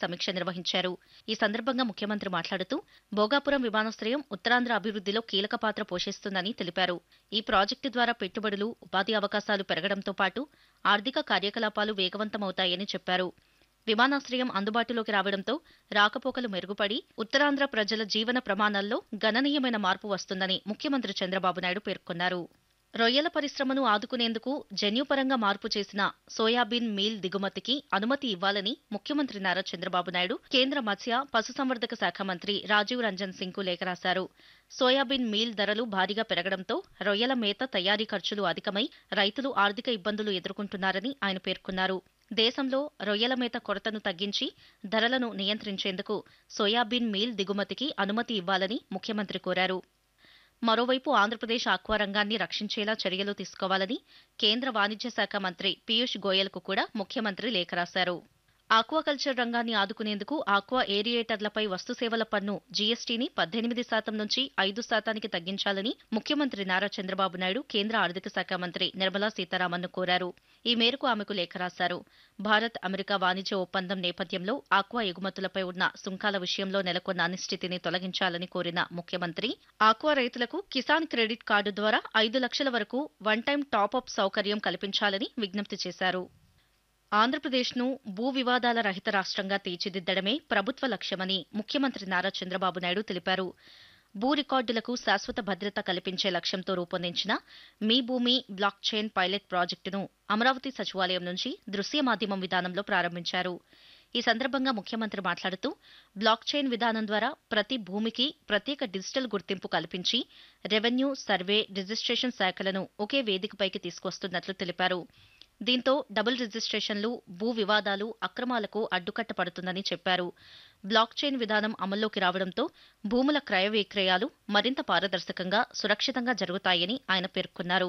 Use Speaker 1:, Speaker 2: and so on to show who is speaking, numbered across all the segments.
Speaker 1: సమీక్ష నిర్వహించారు ఈ సందర్భంగా ముఖ్యమంత్రి మాట్లాడుతూ భోగాపురం విమానాశ్రయం ఉత్తరాంధ్ర అభివృద్ధిలో కీలక పాత్ర పోషిస్తుందని తెలిపారు ఈ ప్రాజెక్టు ద్వారా పెట్టుబడులు ఉపాధి అవకాశాలు పెరగడంతో పాటు ఆర్థిక కార్యకలాపాలు వేగవంతమవుతాయని చెప్పారు విమానాశ్రయం అందుబాటులోకి రావడంతో రాకపోకలు మెరుగుపడి ఉత్తరాంధ్ర ప్రజల జీవన ప్రమాణాల్లో గణనీయమైన మార్పు వస్తుందని ముఖ్యమంత్రి చంద్రబాబు నాయుడు పేర్కొన్నారు రొయ్యల పరిశ్రమను ఆదుకునేందుకు జన్యుపరంగా మార్పు చేసిన సోయాబీన్ మీల్ దిగుమతికి అనుమతి ఇవ్వాలని ముఖ్యమంత్రి నారా చంద్రబాబు నాయుడు కేంద్ర మత్స్య పశుసంవర్ధక శాఖ మంత్రి రాజీవ్ రంజన్ సింగ్ కు లేఖ రాశారు సోయాబీన్ మీల్ ధరలు భారీగా పెరగడంతో రొయ్యల మేత తయారీ ఖర్చులు అధికమై రైతులు ఆర్థిక ఇబ్బందులు ఎదుర్కొంటున్నారని ఆయన పేర్కొన్నారు దేశంలో రొయ్యల మేత కొరతను తగ్గించి ధరలను నియంత్రించేందుకు సోయాబీన్ మీల్ దిగుమతికి అనుమతి ఇవ్వాలని ముఖ్యమంత్రి కోరారు మరోవైపు ఆంధ్రప్రదేశ్ ఆక్వా రంగాన్ని రక్షించేలా చర్యలు తీసుకోవాలని కేంద్ర వాణిజ్య శాఖ మంత్రి పీయూష్ గోయల్కు కూడా ముఖ్యమంత్రి లేఖ రాశారు ఆక్వాకల్చర్ రంగాన్ని ఆదుకునేందుకు ఆక్వా ఏరియేటర్లపై వస్తుసేవల పన్ను జీఎస్టీని పద్దెనిమిది శాతం నుంచి ఐదు శాతానికి తగ్గించాలని ముఖ్యమంత్రి నారా చంద్రబాబు నాయుడు కేంద్ర ఆర్థిక శాఖ మంత్రి నిర్మలా సీతారామన్ను కోరారు ఈ మేరకు ఆమెకు లేఖ రాశారు భారత్ అమెరికా వాణిజ్య ఒప్పందం నేపథ్యంలో ఆక్వా ఎగుమతులపై ఉన్న సుంకాల విషయంలో నెలకొన్న అనిశ్చితిని తొలగించాలని కోరిన ముఖ్యమంత్రి ఆక్వా రైతులకు కిసాన్ క్రెడిట్ కార్డు ద్వారా ఐదు లక్షల వరకు వన్ టైం టాప్అప్ సౌకర్యం కల్పించాలని విజ్ఞప్తి చేశారు ఆంధ్రప్రదేశ్ను భూ వివాదాల రహిత రాష్ట్రంగా తీర్చిదిద్దడమే ప్రభుత్వ లక్ష్యమని ముఖ్యమంత్రి నారా చంద్రబాబు నాయుడు తెలిపారు భూ రికార్డులకు శాశ్వత భద్రత కల్పించే లక్ష్యంతో రూపొందించిన మీ భూమి బ్లాక్ చైన్ పైలట్ ప్రాజెక్టును అమరావతి సచివాలయం నుంచి దృశ్య మాధ్యమం విధానంలో ప్రారంభించారు ఈ సందర్భంగా ముఖ్యమంత్రి మాట్లాడుతూ బ్లాక్ చైన్ విధానం ద్వారా ప్రతి భూమికి ప్రత్యేక డిజిటల్ గుర్తింపు కల్పించి రెవెన్యూ సర్వే రిజిస్ట్రేషన్ శాఖలను ఒకే వేదికపైకి తీసుకొస్తున్నట్లు తెలిపారు దీంతో డబుల్ రిజిస్ట్రేషన్లు భూ వివాదాలు అక్రమాలకు అడ్డుకట్ట పడుతుందని చెప్పారు బ్లాక్ చైన్ విధానం అమల్లోకి రావడంతో భూముల క్రయ విక్రయాలు మరింత పారదర్శకంగా సురక్షితంగా జరుగుతాయని ఆయన పేర్కొన్నారు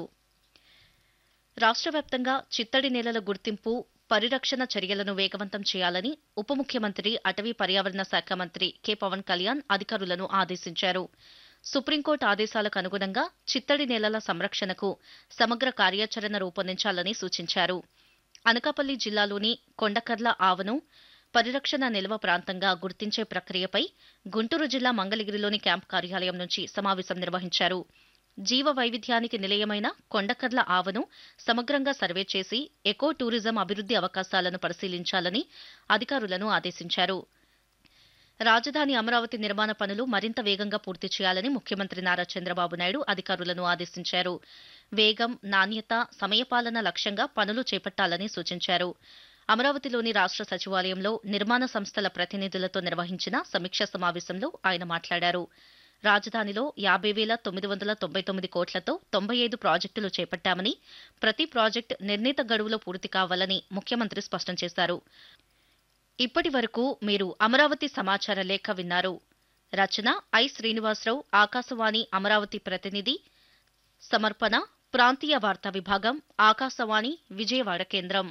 Speaker 1: రాష్ట్ర వ్యాప్తంగా చిత్తడి నేలల గుర్తింపు పరిరక్షణ చర్యలను వేగవంతం చేయాలని ఉప ముఖ్యమంత్రి అటవీ పర్యావరణ శాఖ మంత్రి కె పవన్ కళ్యాణ్ అధికారులను ఆదేశించారు సుప్రీంకోర్టు ఆదేశాలకు అనుగుణంగా చిత్తడి నేలల సంరక్షణకు సమగ్ర కార్యాచరణ రూపొందించాలని సూచించారు అనకాపల్లి జిల్లాలోని కొండకర్ల ఆవను పరిరక్షణ నిల్వ ప్రాంతంగా గుర్తించే ప్రక్రియపై గుంటూరు జిల్లా మంగళగిరిలోని క్యాంప్ కార్యాలయం నుంచి సమావేశం నిర్వహించారు జీవ వైవిధ్యానికి నిలయమైన కొండకర్ల ఆవను సమగ్రంగా సర్వే చేసి ఎకో టూరిజం అభివృద్ధి అవకాశాలను పరిశీలించాలని అధికారులను ఆదేశించారు రాజధాని అమరావతి నిర్మాణ పనులు మరింత వేగంగా పూర్తి చేయాలని ముఖ్యమంత్రి నారా చంద్రబాబు నాయుడు అధికారులను ఆదేశించారు వేగం నాణ్యత సమయపాలన లక్ష్యంగా పనులు చేపట్టాలని సూచించారు అమరావతిలోని రాష్ట్ర సచివాలయంలో నిర్మాణ సంస్థల ప్రతినిధులతో నిర్వహించిన సమీక్షా సమావేశంలో ఆయన మాట్లాడారు రాజధానిలో యాభై వేల తొమ్మిది వందల తొంభై తొమ్మిది కోట్లతో తొంభై ఐదు ప్రాజెక్టులు చేపట్టామని ప్రతి ప్రాజెక్ట్ నిర్ణీత గడువులో పూర్తి కావాలని ముఖ్యమంత్రి స్పష్టం చేశారు ఇప్పటి వరకు మీరు అమరావతి సమాచార లేఖ విన్నారు రచన ఐ శ్రీనివాసరావు ఆకాశవాణి అమరావతి ప్రతినిధి సమర్పణ ప్రాంతీయ వార్తా విభాగం ఆకాశవాణి విజయవాడ కేంద్రం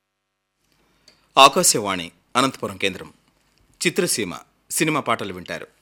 Speaker 2: ఆకాశవాణి అనంతపురం కేంద్రం చిత్రసీమ సినిమా పాటలు వింటారు